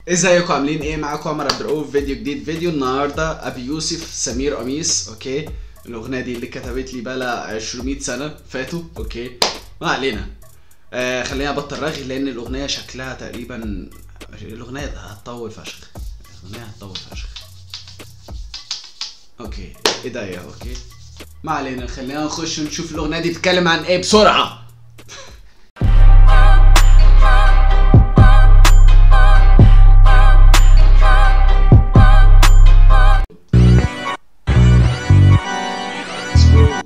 ازيكم عاملين ايه معاكم عمر عبد الرؤوف فيديو جديد فيديو النهارده ابي يوسف سمير قميص اوكي الاغنيه دي اللي كتبت لي بقى 200 سنه فاتوا اوكي ما علينا آه خلينا ابطل رغي لان الاغنيه شكلها تقريبا الاغنيه هتطول فشخ الاغنيه هتطول فشخ اوكي ايه ده يا اوكي ما علينا خلينا نخش نشوف الاغنيه دي بتتكلم عن ايه بسرعه Let's go.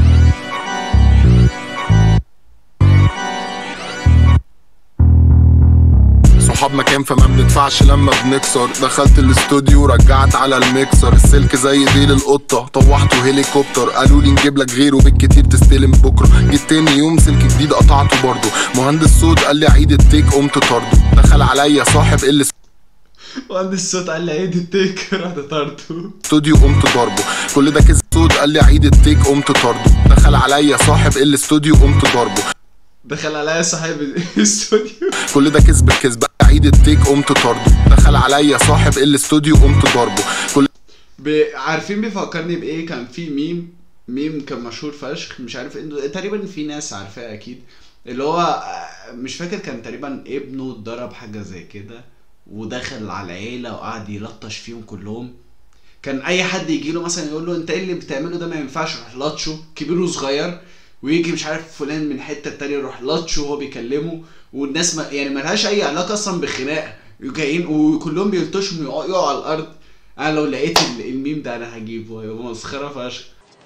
صحاب مكان فما بندفعش لما بنكسر دخلت الاستوديو رجعت على الميكسر السلك زي ديل القطة طوحته هليكوبتر قالوا لي نجيب لك غيره بالكتير تستلم بكره جيت تاني يوم سلك جديد قطعته برضه مهندس صوت قال لي عيد التيك قمت طرده دخل عليا صاحب اللي وعند الصوت قال لي عيد التيك رحت طرده استوديو قمت ضربه كل ده كذب صوت قال لي عيد التيك قمت طرده دخل عليا صاحب الاستوديو قمت ضربه دخل عليا صاحب الاستوديو كل ده كذب كذب عيد التيك قمت طرده دخل عليا صاحب الاستوديو قمت ضربه كل ب... عارفين بيفكرني بايه كان في ميم ميم كان مشهور فشخ مش عارف انه تقريبا في ناس عارفاه اكيد اللي هو آه، مش فاكر كان تقريبا ابنه اتضرب حاجه زي كده ودخل على العيله وقعد يلطش فيهم كلهم كان اي حد يجي له مثلا يقول له انت ايه اللي بتعمله ده ما ينفعش يروح لطشه كبير وصغير ويجي مش عارف فلان من حته تانية يروح لطشه وهو بيكلمه والناس ما يعني ملهاش اي علاقه اصلا بخناقه جايين وكلهم بيلطشوا ويقعوا يقعوا على الارض انا لو لقيت ال- الميم ده انا هجيبه هيبقى مسخره فشخ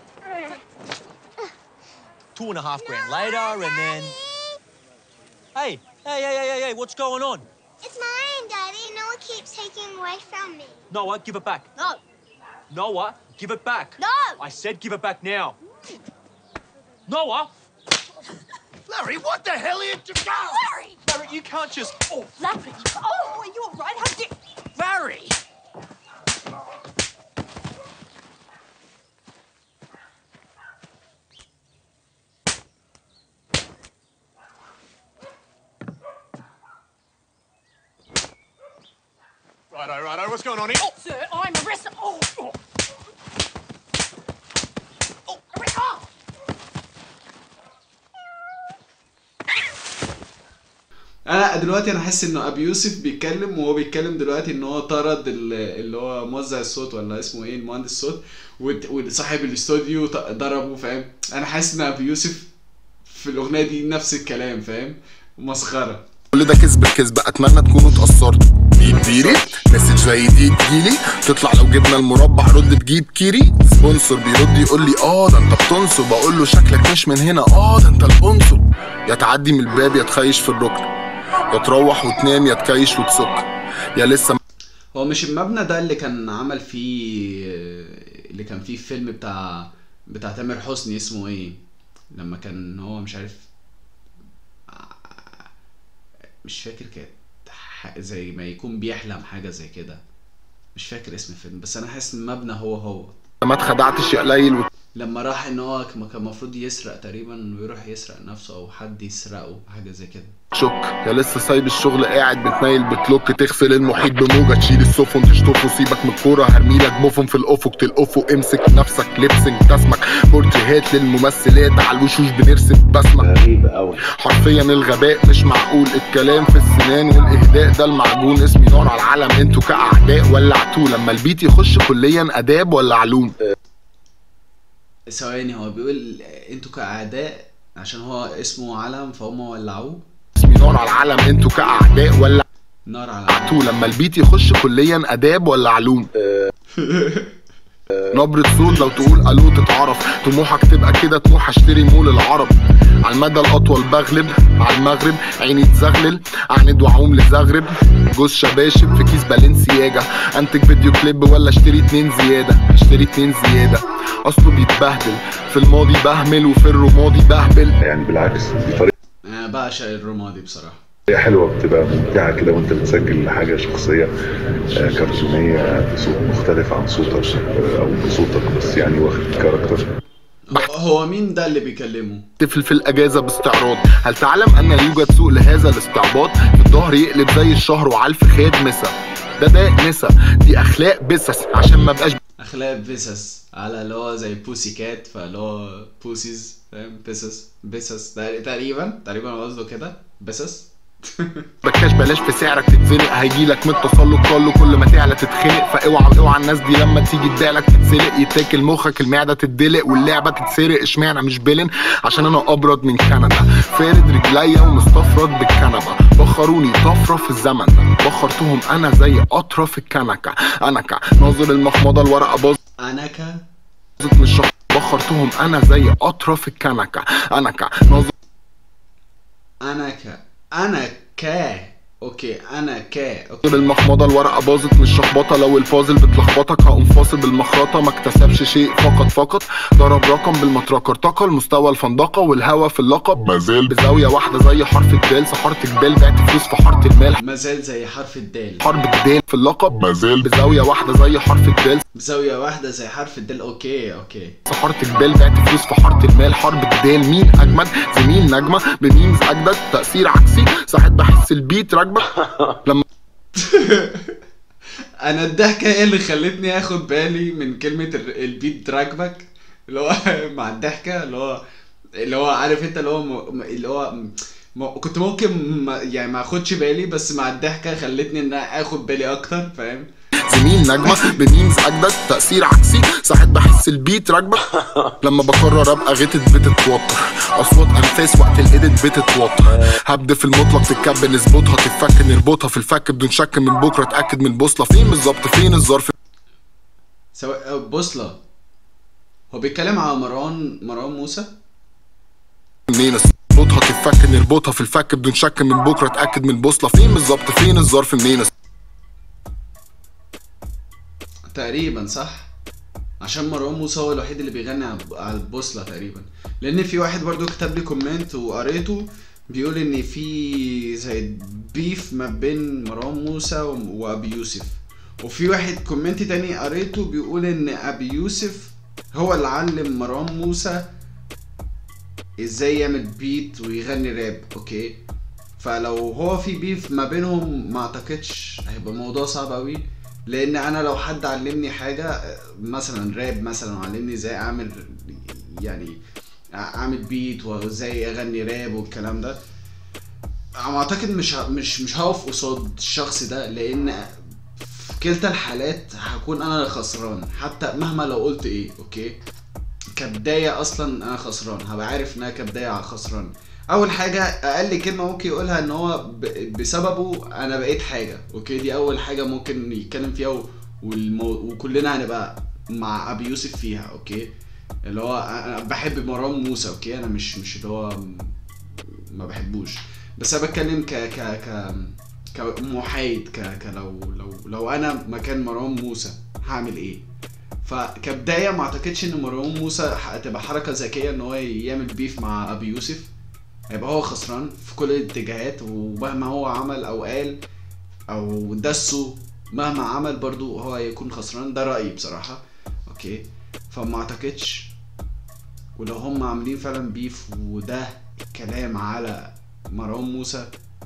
Two and a half grand later, and then. Hey, hey, hey, hey, hey, hey, what's going on? It's mine, Daddy. Noah keeps taking away from me. Noah, give it back. No. Noah, give it back. No. I said give it back now. Noah! Larry, what the hell are you doing? Larry! Larry, you can't just. Oh, Larry! Oh, are you all right? How did... Larry! Righto, righto, what's going on here? Sir, I'm arrested. Oh! Oh! oh. arre- oh. انا دلوقتي انا حاسس انه ابي يوسف بيتكلم وهو بيتكلم دلوقتي ان هو طرد ال- اللي هو موزع الصوت ولا اسمه ايه المهندس الصوت وت- وصاحب الاستوديو ط- ضربه فاهم انا حاسس ان ابي يوسف في الاغنيه دي نفس الكلام فاهم مسخره كل ده كذب كذب اتمنى تكونوا اتأثرتوا دي تديري مسج زي دي تجيلي تطلع لو جبنا المربع رد تجيب كيري سبونسر بيرد يقول لي اه ده انت بتنصب اقول له شكلك مش من هنا اه ده انت القنصل يا تعدي من الباب يا تخيش في الركن يا تروح وتنام يا تكيش وتسك يا لسه هو مش المبنى ده اللي كان عمل فيه اللي كان فيه فيلم بتاع بتاع تامر حسني اسمه ايه لما كان هو مش عارف مش فاكر كانت ح- زي ما يكون بيحلم حاجة زي كده مش فاكر اسم الفيلم بس انا حاسس ان المبنى هو هو ما اتخدعتش يا قليل لما راح ان هو كان كان المفروض يسرق تقريبا ويروح يسرق نفسه او حد يسرقه حاجة زي كده وتشك يا لسه سايب الشغل قاعد بتنيل بتلوك تغسل المحيط بموجة تشيل السفن تشطفه سيبك من الكورة هرميلك بوفن في الافق تلقفه امسك نفسك لبسنج تسمك بورتريهات للممثلات على الوشوش بنرسم بسمة غريب قوي حرفيا الغباء مش معقول الكلام في السنان والاهداء ده المعجون اسمي نار على العلم انتوا كاعداء ولعتوه لما البيت يخش كليا اداب ولا علوم ثواني هو بيقول انتوا كأعداء عشان هو اسمه علم فهم ولعوه اسمي نار على العلم انتوا كاعداء ولا نار على تو لما البيت يخش كليا اداب ولا علوم نبرة صوت لو تقول الو تتعرف طموحك تبقى كده طموح اشتري مول العرب على المدى الاطول بغلب على المغرب عيني تزغلل اعند واعوم لزغرب جوز شباشب في كيس بالنسياجا انتج فيديو كليب ولا اشتري اتنين زياده اشتري اتنين زياده اصله بيتبهدل في الماضي بهمل وفي الرمادي بهبل يعني بالعكس دي طريقة انا بعشق الرمادي بصراحة حلوة بتبقى ممتعة كده وانت بتسجل حاجة شخصية آه، كرتونية بصوت مختلف عن صوتك آه، او بصوتك بس يعني واخد كاركتر هو مين ده اللي بيكلمه بحتفل في الاجازه باستعراض هل تعلم ان يوجد سوق لهذا الاستعباط في الظهر يقلب زي الشهر وعلى الفخاد مسا ده ده نسا دي اخلاق بسس عشان ما بقاش اخلاق بيسس على اللي هو زي بوسي كات فاللي هو بوسيز فاهم بيسس بيسس ده تقريبا تقريبا هو قصده كده بيسس بكاش بلاش في سعرك تتزنق هيجيلك من التسلق كله كل ما تعلى تتخنق فاوعى اوعى الناس دي لما تيجي تبالك تتسلق يتاكل مخك المعده تتدلق واللعبه تتسرق اشمعنى مش بلن عشان انا ابرد من كندا فارد رجليا ومستفرد بالكنبه بخروني طفره في الزمن ده بخرتهم انا زي قطره في الكنكه انكه ناظر المخمضه الورقه باظت اناكا من الشخص بخرتهم انا زي قطره في الكنكه انكه ناظر اناكا انا كا اوكي انا كا اوكي المخمضه الورقه باظت من الشخبطه لو البازل بتلخبطك هقوم فاصل بالمخرطه ما اكتسبش شيء فقط فقط ضرب رقم بالمطرقه ارتقى المستوى الفندقه والهوا في اللقب مازال بزاويه واحده زي حرف الدال سحرت جبال بعت فلوس في حاره المال ما زال زي حرف الدال حرب جدال في اللقب مازال بزاويه واحده زي حرف الدال بزاوية واحدة زي حرف الدال اوكي اوكي سحرت جبال بعت فلوس في حاره المال حرب جدال مين اجمد زميل نجمه بميمز اجدد تاثير عكسي ساعات بحس البيت راكبه لما انا الضحكة هي اللي خلتني اخد بالي من كلمة ال- البيت دراجبك اللي هو مع الضحكة اللي هو اللي هو عارف انت اللي هو م... اللي هو م... م... كنت ممكن ما... يعني ما اخدش بالي بس مع الضحكة خلتني ان أنا اخد بالي اكتر فاهم زميل نجمة بميمز أجدد تأثير عكسي ساعات بحس البيت راكبة لما بقرر أبقى غتت بتتوتر أصوات أنفاس وقت الإيديت بتتوتر هبد في المطلق تتكب نظبطها تتفك نربطها في الفك بدون شك من بكرة أتأكد من بوصلة فين بالظبط فين الظرف سواء بوصلة هو بيتكلم على مروان مروان موسى منين نظبطها تتفك نربطها في الفك بدون شك من بكرة أتأكد من بوصلة فين بالظبط فين الظرف منين تقريبا صح عشان مروان موسى هو الوحيد اللي بيغني على- على البوصلة تقريبا لان في واحد برضو كتب لي كومنت وقريته بيقول ان في زي بيف ما بين مروان موسى و- وابي يوسف وفي واحد كومنت تاني قريته بيقول ان ابي يوسف هو اللي علم مروان موسى ازاي يعمل بيت ويغني راب اوكي فلو هو في بيف ما بينهم ما اعتقدش هيبقى الموضوع صعب قوي لان انا لو حد علمني حاجه آه، مثلا راب مثلا وعلمني ازاي اعمل يعني اعمل بيت وازاي اغني راب والكلام ده انا اعتقد مش ه- مش مش هقف قصاد الشخص ده لان في كلتا الحالات هكون انا الخسران حتى مهما لو قلت ايه اوكي كبدايه اصلا انا خسران هبقى عارف ان انا كبدايه خسران اول حاجه اقل كلمه ممكن يقولها ان هو ب- بسببه انا بقيت حاجه اوكي دي اول حاجه ممكن يتكلم فيها و... والمو... وكلنا هنبقى مع ابي يوسف فيها اوكي اللي هو انا بحب مروان موسى اوكي انا مش مش اللي هو ما بحبوش بس انا بتكلم ك ك ك كمحايد ك ك لو لو لو انا مكان مروان موسى هعمل ايه فكبدايه ما اعتقدش ان مروان موسى هتبقى حركه ذكيه ان هو يعمل بيف مع ابي يوسف هيبقى هو خسران في كل الاتجاهات ومهما هو عمل او قال او دسه مهما عمل برضو هو هيكون خسران ده رأيي بصراحة اوكي فما اعتقدش ولو هم عاملين فعلا بيف وده كلام على مروان موسى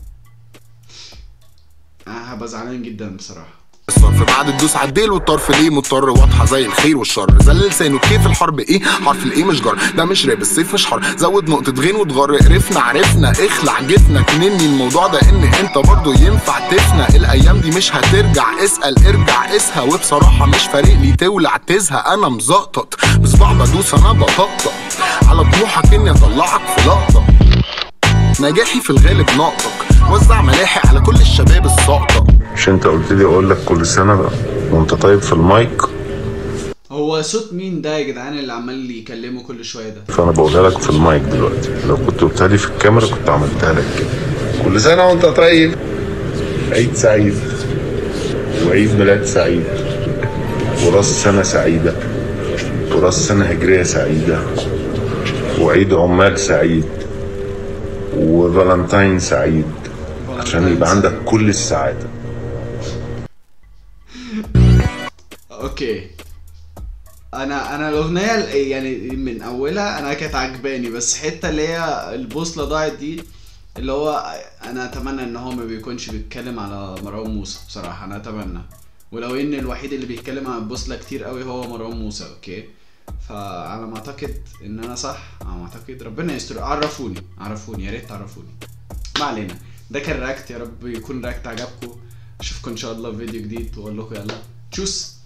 انا هبقى زعلان جدا بصراحة الصرف بعد الدوس عالديل والطرف ليه مضطر واضحه زي الخير والشر زل لسانه كيف الحرب ايه حرف الايه مش جر ده مش راب السيف مش حر زود نقطه غين وتغر قرفنا عرفنا اخلع جفنا كنني الموضوع ده ان انت برضه ينفع تفنى الايام دي مش هترجع اسال ارجع قسها وبصراحه مش فارق لي تولع تزهق انا مزقطط بصباع بدوس انا بطقطق على طموحك اني اطلعك في لقطه نجاحي في الغالب ناقطك وزع ملاحق على كل الشباب الساقطه مش انت قلت لي اقول لك كل سنه بقى وانت طيب في المايك هو صوت مين ده يا جدعان اللي عمال يكلمه كل شوية ده فانا بقولها لك في المايك دلوقتي لو كنت قلتها لي في الكاميرا كنت عملتها لك كده كل سنه وانت طيب عيد سعيد وعيد ميلاد سعيد وراس سنه سعيده وراس سنه هجريه سعيده وعيد عمال سعيد وفالنتاين سعيد عشان يبقى عندك كل السعاده اوكي انا انا الاغنيه ال- يعني من اولها انا كانت عجباني بس حته اللي هي البوصله ضاعت دي اللي هو انا اتمنى ان هو ما بيكونش بيتكلم على مروان موسى بصراحه انا اتمنى ولو ان الوحيد اللي بيتكلم عن البوصله كتير قوي هو مروان موسى اوكي فعلى ما اعتقد ان انا صح على ما اعتقد ربنا يستر عرفوني عرفوني يا ريت تعرفوني ما علينا ده كان رياكت يا رب يكون رياكت عجبكم اشوفكم ان شاء الله في فيديو جديد واقول لكم يلا تشوس